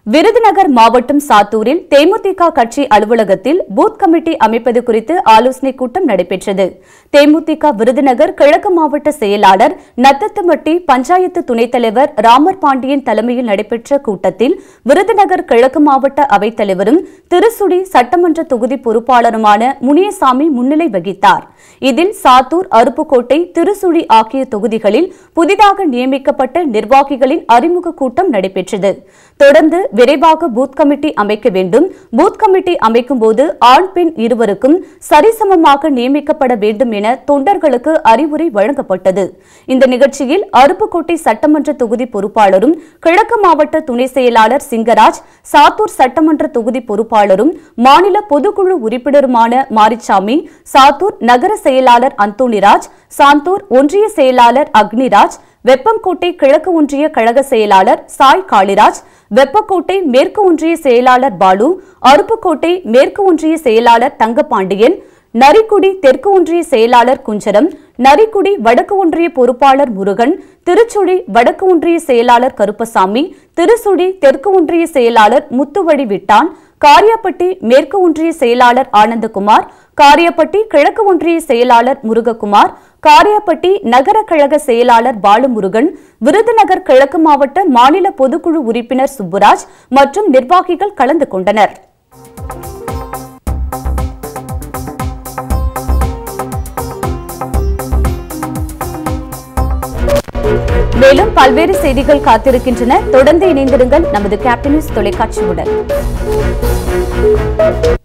விருதுநகர் மாவட்டம் சாத்தூரில் தேமுதிக கட்சி அலுவலகத்தில் பூத் கமிட்டி அமைப்பது குறித்து ஆலோசனைக் கூட்டம் நடைபெற்றது தேமுதிக விருதுநகர் கிழக்கு மாவட்ட செயலாளர் நத்தத்துமட்டி பஞ்சாயத்து துணைத் தலைவர் ராமர் பாண்டியன் தலைமையில் நடைபெற்ற கூட்டத்தில் விருதுநகர் கிழக்கு மாவட்ட அவைத்தலைவரும் திருசுடி சட்டமன்ற தொகுதி பொறுப்பாளருமான முனியசாமி முன்னிலை வகித்தார் இதில் சாத்தூர் அருப்புக்கோட்டை திருசுழி ஆகிய தொகுதிகளில் புதிதாக நியமிக்கப்பட்ட நிர்வாகிகளின் அறிமுக கூட்டம் நடைபெற்றது தொடர்ந்து விரைவாக பூத் கமிட்டி அமைக்க வேண்டும் பூத் கமிட்டி அமைக்கும் போது ஆண் பெண் இருவருக்கும் சரிசமமாக நியமிக்கப்பட வேண்டும் என தொண்டர்களுக்கு அறிவுரை வழங்கப்பட்டது இந்த நிகழ்ச்சியில் அருப்புக்கோட்டை சட்டமன்ற தொகுதி பொறுப்பாளரும் கிழக்கு மாவட்ட துணை செயலாளர் சிங்கராஜ் சாத்தூர் சட்டமன்ற தொகுதி பொறுப்பாளரும் மாநில பொதுக்குழு உறுப்பினருமான மாரிச்சாமி சாத்தூர் நகர செயலாளர் அந்தோணிராஜ் சாந்தூர் ஒன்றிய செயலாளர் அக்னிராஜ் வெப்பம்கோட்டை கிழக்கு ஒன்றிய கழக செயலாளர் சாய் காளிராஜ் வெப்பக்கோட்டை மேற்கு ஒன்றிய செயலாளர் பாலு அருப்புக்கோட்டை மேற்கு ஒன்றிய செயலாளர் தங்கபாண்டியன் நரிக்குடி தெற்கு ஒன்றிய செயலாளர் குஞ்சரம் நரிக்குடி வடக்கு ஒன்றிய பொறுப்பாளர் முருகன் திருச்சுழி வடக்கு ஒன்றிய செயலாளர் கருப்பசாமி திருசுடி தெற்கு ஒன்றிய செயலாளர் முத்துவடி விட்டான் காரியாப்பட்டி மேற்கு ஒன்றிய செயலாளர் ஆனந்தகுமார் காரியாப்பட்டி கிழக்கு ஒன்றிய செயலாளர் முருககுமார் காரியாப்பட்டி நகர கழக செயலாளர் பாலுமுருகன் விருதுநகர் கிழக்கு மாவட்ட மாநில பொதுக்குழு உறுப்பினர் சுப்புராஜ் மற்றும் நிர்வாகிகள் கலந்து கொண்டனர் மேலும் பல்வேறு செய்திகள் காத்திருக்கின்றன தொடர்ந்து இணைந்திருங்கள் நமது கேப்டன் நியூஸ் தொலைக்காட்சியுடன்